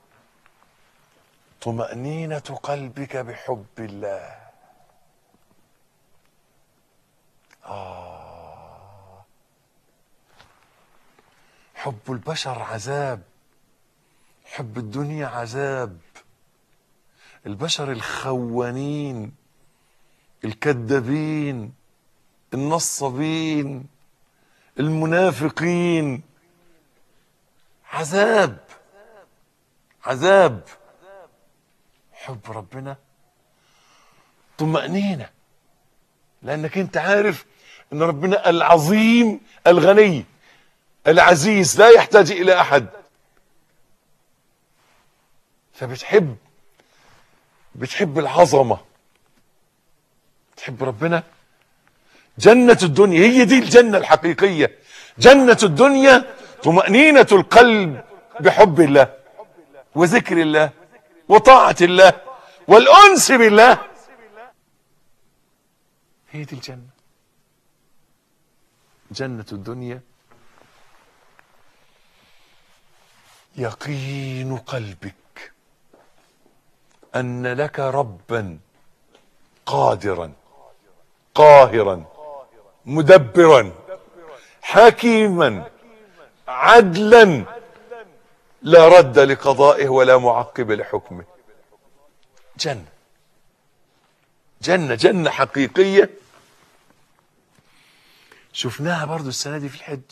طمأنينة قلبك بحب الله آه حب البشر عذاب حب الدنيا عذاب البشر الخوانين الكذابين النصابين المنافقين عذاب عذاب حب ربنا طمأنينة لأنك أنت عارف أن ربنا العظيم الغني العزيز لا يحتاج إلى أحد فبتحب بتحب العظمة تحب ربنا جنة الدنيا هي دي الجنة الحقيقية جنة الدنيا طمأنينة القلب بحب الله وذكر الله وطاعة الله والأنس بالله هي دي الجنة جنة الدنيا يقين قلبك أن لك ربا قادرا قاهرا مدبرا حكيما عدلا لا رد لقضائه ولا معقب لحكمه جنة جنة جنة حقيقية شفناها برضو السنة دي في الحج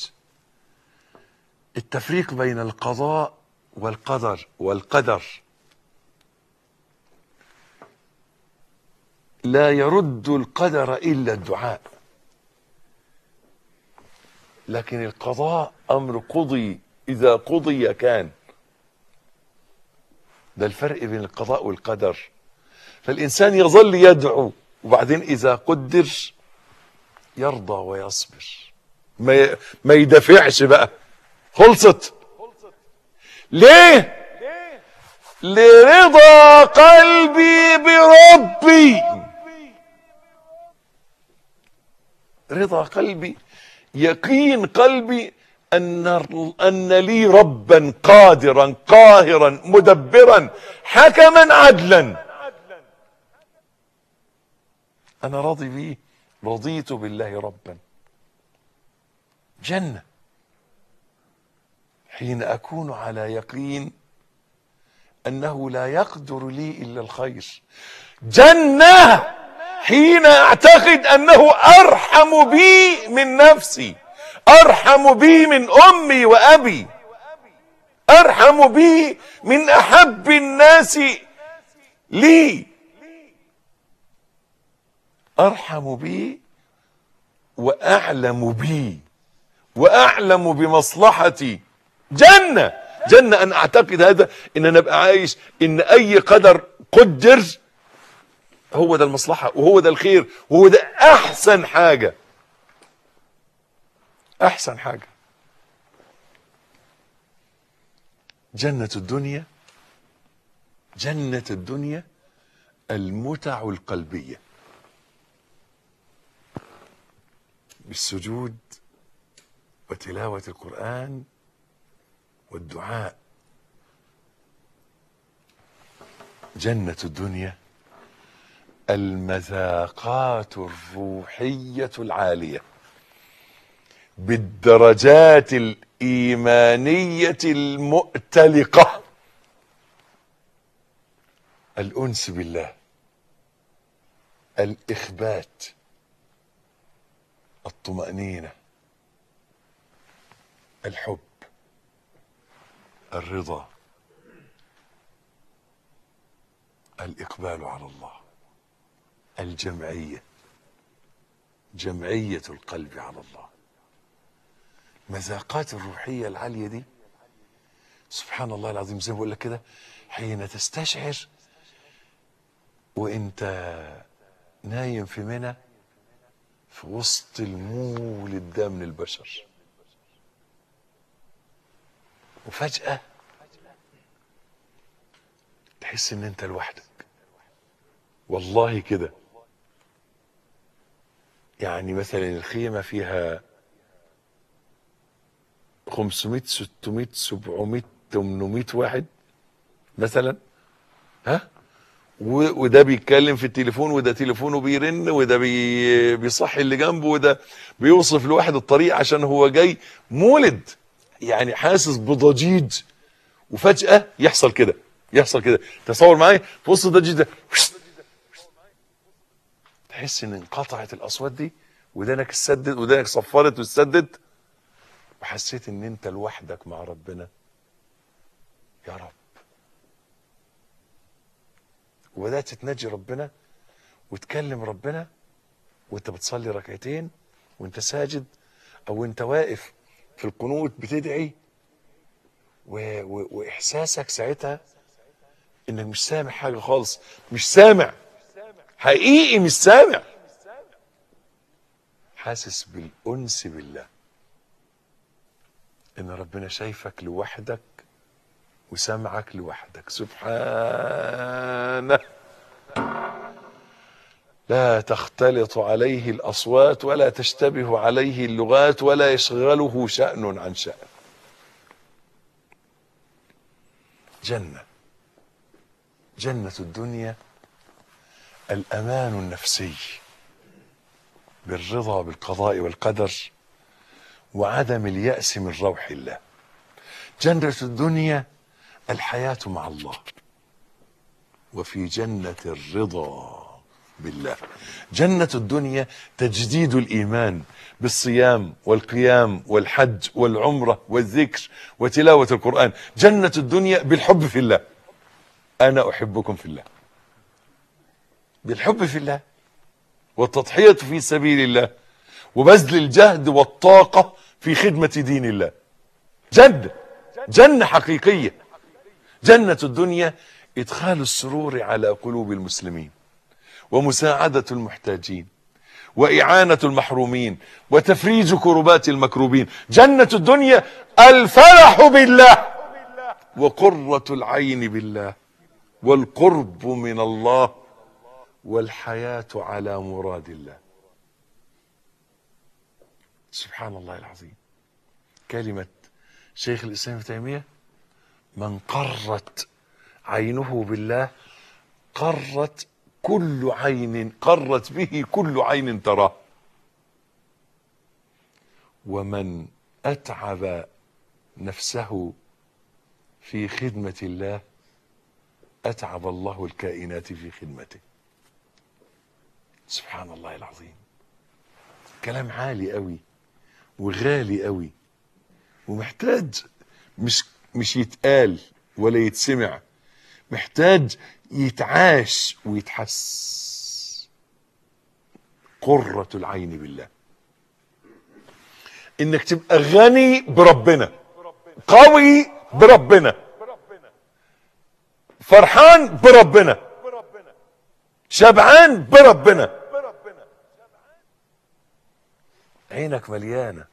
التفريق بين القضاء والقدر والقدر لا يرد القدر إلا الدعاء لكن القضاء أمر قضي إذا قضي كان ده الفرق بين القضاء والقدر فالإنسان يظل يدعو وبعدين إذا قدر يرضى ويصبر ما ي... ما يدافعش بقى خلصت ليه لرضا قلبي بربي رضا قلبي يقين قلبي أن أن لي ربا قادرا قاهرا مدبرا حكما عدلا أنا راضي بيه رضيت بالله ربا جنة حين أكون على يقين أنه لا يقدر لي إلا الخير جنة حين أعتقد أنه أرحم بي من نفسي أرحم بي من أمي وأبي أرحم بي من أحب الناس لي أرحم بي وأعلم بي واعلم بمصلحتي جنة جنة ان اعتقد هذا ان انا ابقى عايش ان اي قدر قدر هو ده المصلحة وهو ده الخير وهو ده احسن حاجة احسن حاجة جنة الدنيا جنة الدنيا المتع القلبية بالسجود وتلاوة القرآن والدعاء جنة الدنيا المذاقات الروحية العالية بالدرجات الإيمانية المؤتلقة الأنس بالله الإخبات الطمأنينة الحب الرضا الإقبال على الله الجمعية جمعية القلب على الله مذاقات الروحية العالية دي سبحان الله العظيم زي ما بقول لك كده حين تستشعر وانت نايم في منى في وسط المولد ده من البشر وفجأة تحس ان انت لوحدك والله كده يعني مثلا الخيمة فيها 500 600 700 800 واحد مثلا ها و- وده بيتكلم في التليفون وده تليفونه بيرن وده بي بيصحي اللي جنبه وده بيوصف لواحد الطريق عشان هو جاي مولد يعني حاسس بضجيج وفجأة يحصل كده يحصل كده تصور معايا في وسط الضجيج ده تحس ان انقطعت الاصوات دي ودانك اتسدد ودانك صفرت واتسدد وحسيت ان انت لوحدك مع ربنا يا رب وبدات تناجي ربنا وتكلم ربنا وانت بتصلي ركعتين وانت ساجد او انت واقف في القنوت بتدعي و... و... واحساسك ساعتها انك مش سامع حاجه خالص مش سامع حقيقي مش سامع حاسس بالانس بالله ان ربنا شايفك لوحدك وسامعك لوحدك سبحانه لا تختلط عليه الاصوات ولا تشتبه عليه اللغات ولا يشغله شان عن شان جنه جنه الدنيا الامان النفسي بالرضا بالقضاء والقدر وعدم الياس من روح الله جنه الدنيا الحياه مع الله وفي جنه الرضا بالله جنه الدنيا تجديد الايمان بالصيام والقيام والحج والعمره والذكر وتلاوه القران جنه الدنيا بالحب في الله انا احبكم في الله بالحب في الله والتضحيه في سبيل الله وبذل الجهد والطاقه في خدمه دين الله جنه جنه حقيقيه جنه الدنيا ادخال السرور على قلوب المسلمين ومساعده المحتاجين واعانه المحرومين وتفريج كربات المكروبين جنه الدنيا الفرح بالله وقره العين بالله والقرب من الله والحياه على مراد الله سبحان الله العظيم كلمه شيخ الاسلام ابن تيميه من قرت عينه بالله قرت كل عين قرت به كل عين تراه ومن اتعب نفسه في خدمه الله اتعب الله الكائنات في خدمته سبحان الله العظيم كلام عالي قوي وغالي قوي ومحتاج مش مش يتقال ولا يتسمع محتاج يتعاش ويتحس قرة العين بالله انك تبقى غني بربنا قوي بربنا فرحان بربنا شبعان بربنا عينك مليانة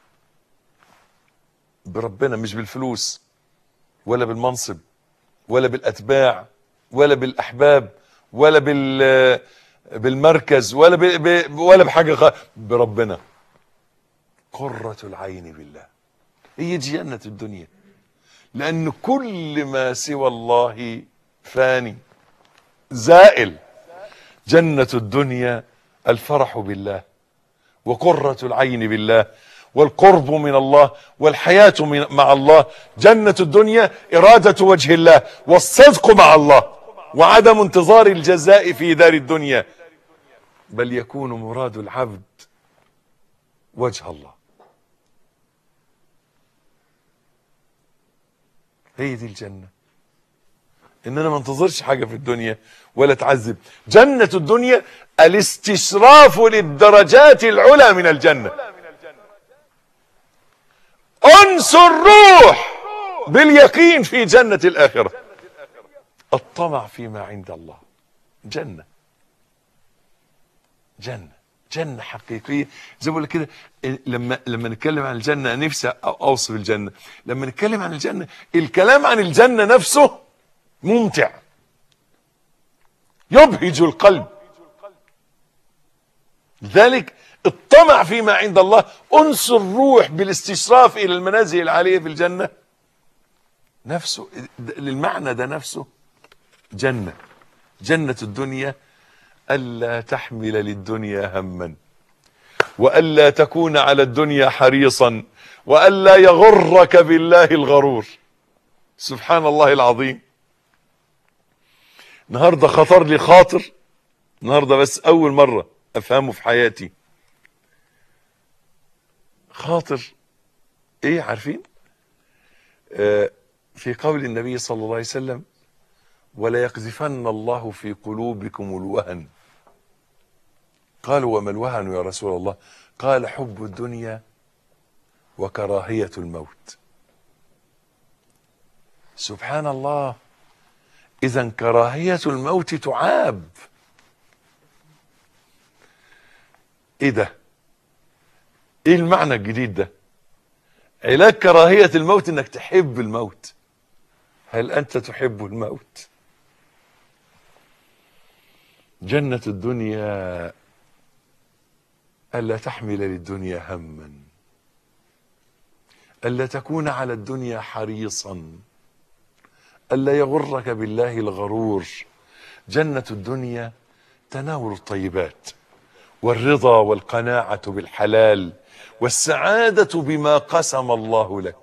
بربنا مش بالفلوس ولا بالمنصب ولا بالأتباع ولا بالأحباب ولا بال بالمركز ولا ب... ب... ولا بحاجة خ... بربنا قرة العين بالله هي دي جنة الدنيا لأن كل ما سوى الله فاني زائل جنة الدنيا الفرح بالله وقرة العين بالله والقرب من الله والحياة من مع الله جنة الدنيا إرادة وجه الله والصدق مع الله وعدم انتظار الجزاء في دار الدنيا بل يكون مراد العبد وجه الله هي دي الجنة ان انا ما انتظرش حاجة في الدنيا ولا اتعذب جنة الدنيا الاستشراف للدرجات العلى من الجنة انس الروح باليقين في جنة الاخرة الطمع فيما عند الله جنة جنة جنة حقيقية زي ما بقول لك كده لما لما نتكلم عن الجنة نفسي اوصف الجنة لما نتكلم عن الجنة الكلام عن الجنة نفسه ممتع يبهج القلب لذلك الطمع فيما عند الله انس الروح بالاستشراف الى المنازل العاليه في الجنه نفسه للمعنى ده نفسه جنه جنه الدنيا الا تحمل للدنيا هما والا تكون على الدنيا حريصا والا يغرك بالله الغرور سبحان الله العظيم النهارده خطر لي خاطر النهارده بس اول مره افهمه في حياتي خاطر ايه عارفين آه في قول النبي صلى الله عليه وسلم ولا يقذفن الله في قلوبكم الوهن قالوا وما الوهن يا رسول الله قال حب الدنيا وكراهية الموت سبحان الله اذا كراهية الموت تعاب ايه ده ايه المعنى الجديد ده علاج كراهية الموت انك تحب الموت هل انت تحب الموت جنة الدنيا ألا تحمل للدنيا هما ألا تكون على الدنيا حريصا ألا يغرك بالله الغرور جنة الدنيا تناول الطيبات والرضا والقناعة بالحلال والسعادة بما قسم الله لك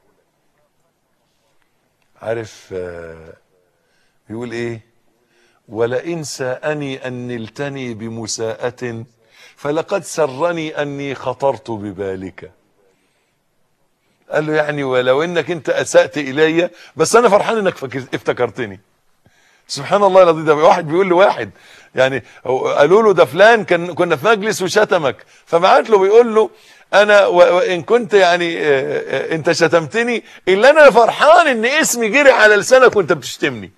عارف يقول ايه ولئن ساءني أن نلتني بمساءة فلقد سرني أني خطرت ببالك قال له يعني ولو انك انت اسأت الي بس انا فرحان انك افتكرتني سبحان الله العظيم ده واحد بيقول لواحد يعني قالوا له ده فلان كان كنا في مجلس وشتمك فبعت له بيقول له انا وان كنت يعني انت شتمتني الا انا فرحان ان اسمي جري على لسانك وانت بتشتمني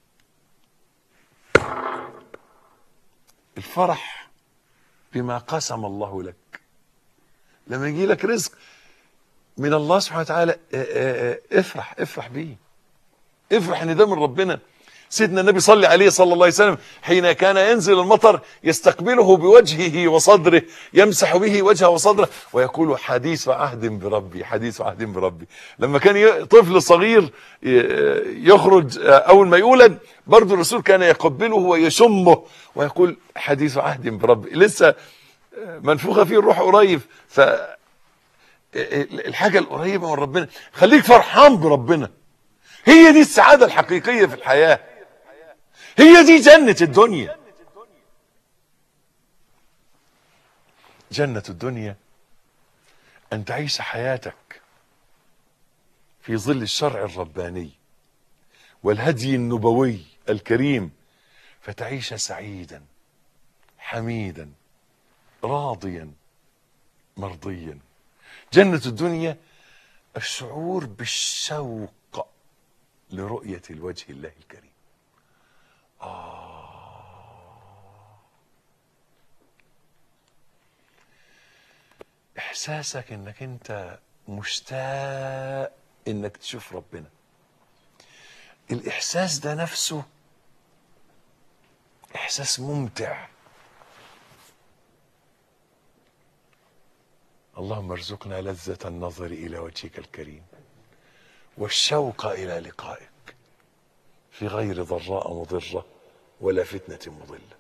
الفرح بما قسم الله لك لما يجي لك رزق من الله سبحانه وتعالى افرح افرح بيه افرح ان ده من ربنا سيدنا النبي صلى عليه صلى الله عليه وسلم حين كان ينزل المطر يستقبله بوجهه وصدره يمسح به وجهه وصدره ويقول حديث عهد بربي حديث عهد بربي لما كان طفل صغير يخرج اول ما يولد برضه الرسول كان يقبله ويشمه ويقول حديث عهد بربي لسه منفوخه فيه الروح قريب ف الحاجه القريبه من ربنا خليك فرحان بربنا هي دي السعاده الحقيقيه في الحياه هي دي جنه الدنيا جنه الدنيا ان تعيش حياتك في ظل الشرع الرباني والهدي النبوي الكريم فتعيش سعيدا حميدا راضيا مرضيا جنة الدنيا الشعور بالشوق لرؤية الوجه الله الكريم آه إحساسك إنك أنت مشتاق إنك تشوف ربنا الإحساس ده نفسه إحساس ممتع اللهم ارزقنا لذة النظر إلى وجهك الكريم والشوق إلى لقائك في غير ضراء مضرة ولا فتنة مضلة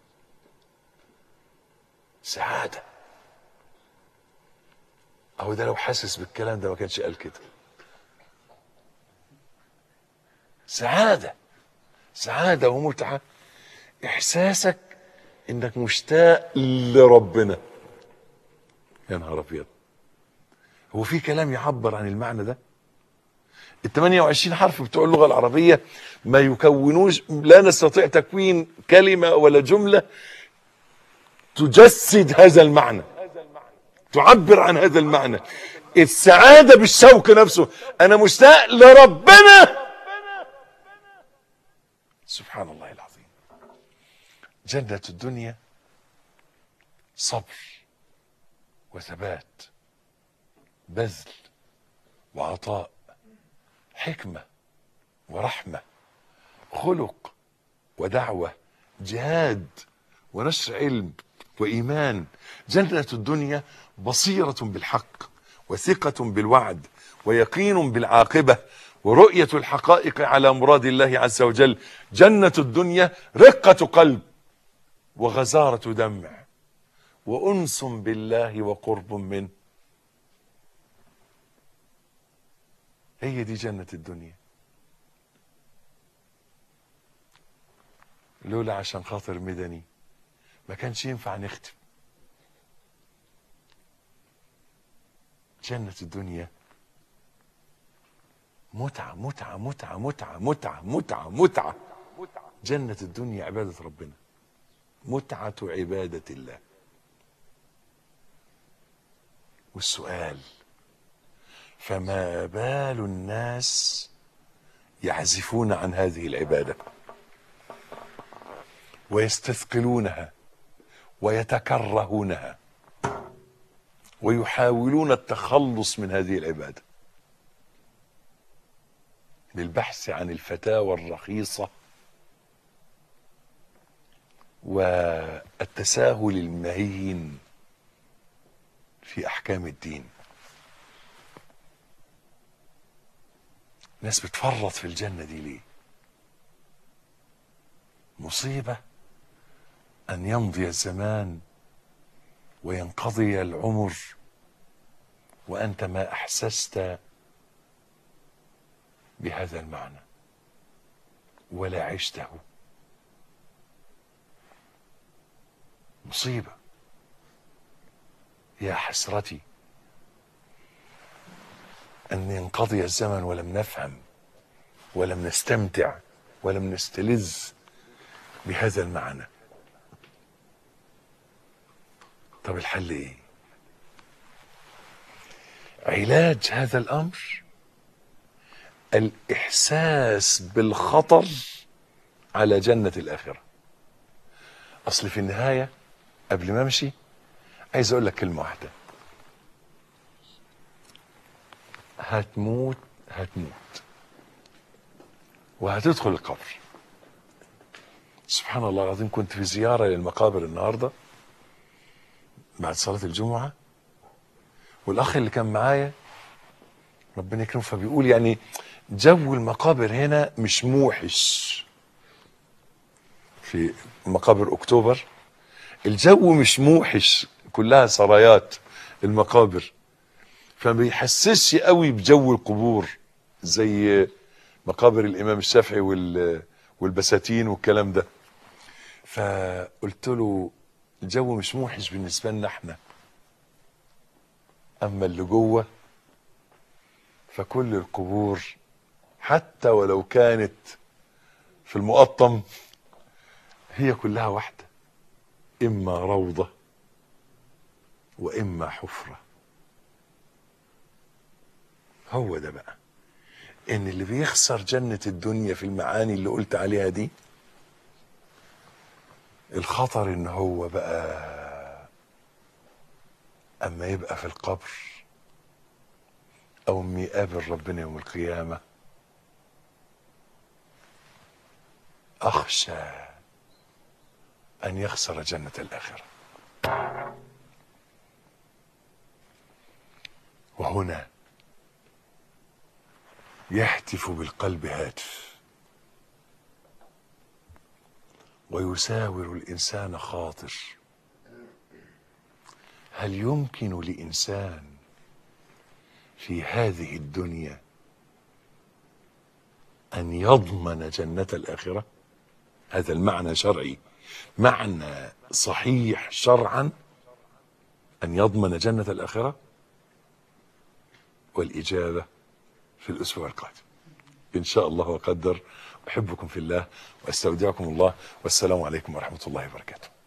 سعادة أهو ده لو حاسس بالكلام ده ما كانش قال كده سعادة سعادة ومتعة إحساسك إنك مشتاق لربنا يا نهار أبيض هو في كلام يعبر عن المعنى ده ال 28 حرف بتوع اللغة العربية ما يكونوش لا نستطيع تكوين كلمة ولا جملة تجسد هذا المعنى تعبر عن هذا المعنى السعادة بالشوق نفسه أنا مشتاق لربنا سبحان الله العظيم جنة الدنيا صبر وثبات بذل وعطاء حكمة ورحمة خلق ودعوة جهاد ونشر علم وإيمان جنة الدنيا بصيرة بالحق وثقة بالوعد ويقين بالعاقبة ورؤية الحقائق على مراد الله عز وجل جنة الدنيا رقة قلب وغزارة دمع وأنس بالله وقرب منه هي دي جنة الدنيا لولا عشان خاطر مدني ما كانش ينفع نختم جنة الدنيا متعة متعة متعة متعة متعة متعة متعة جنة الدنيا عبادة ربنا متعة عبادة الله والسؤال فما بال الناس يعزفون عن هذه العبادة ويستثقلونها ويتكرهونها ويحاولون التخلص من هذه العبادة للبحث عن الفتاوى الرخيصة والتساهل المهين في احكام الدين ناس بتفرط في الجنه دي ليه مصيبه ان يمضي الزمان وينقضي العمر وانت ما احسست بهذا المعنى ولا عشته مصيبه يا حسرتي أن ينقضي الزمن ولم نفهم ولم نستمتع ولم نستلذ بهذا المعنى طب الحل ايه علاج هذا الامر الاحساس بالخطر على جنه الاخره اصل في النهايه قبل ما امشي عايز اقول لك كلمه واحده هتموت هتموت وهتدخل القبر سبحان الله العظيم كنت في زياره للمقابر النهارده بعد صلاه الجمعه والاخ اللي كان معايا ربنا يكرمه فبيقول يعني جو المقابر هنا مش موحش في مقابر اكتوبر الجو مش موحش كلها سرايات المقابر فما بيحسسش قوي بجو القبور زي مقابر الامام الشافعي وال والبساتين والكلام ده فقلت له الجو مش موحش بالنسبه لنا احنا اما اللي جوه فكل القبور حتى ولو كانت في المقطم هي كلها واحده اما روضه واما حفره هو ده بقى ان اللي بيخسر جنة الدنيا في المعاني اللي قلت عليها دي الخطر ان هو بقى اما يبقى في القبر او اما يقابل ربنا يوم القيامة اخشى ان يخسر جنة الاخرة وهنا يهتف بالقلب هاتف ويساور الانسان خاطر هل يمكن لانسان في هذه الدنيا ان يضمن جنه الاخره هذا المعنى شرعي معنى صحيح شرعا ان يضمن جنه الاخره والاجابه في الاسبوع القادم ان شاء الله وقدر احبكم في الله واستودعكم الله والسلام عليكم ورحمه الله وبركاته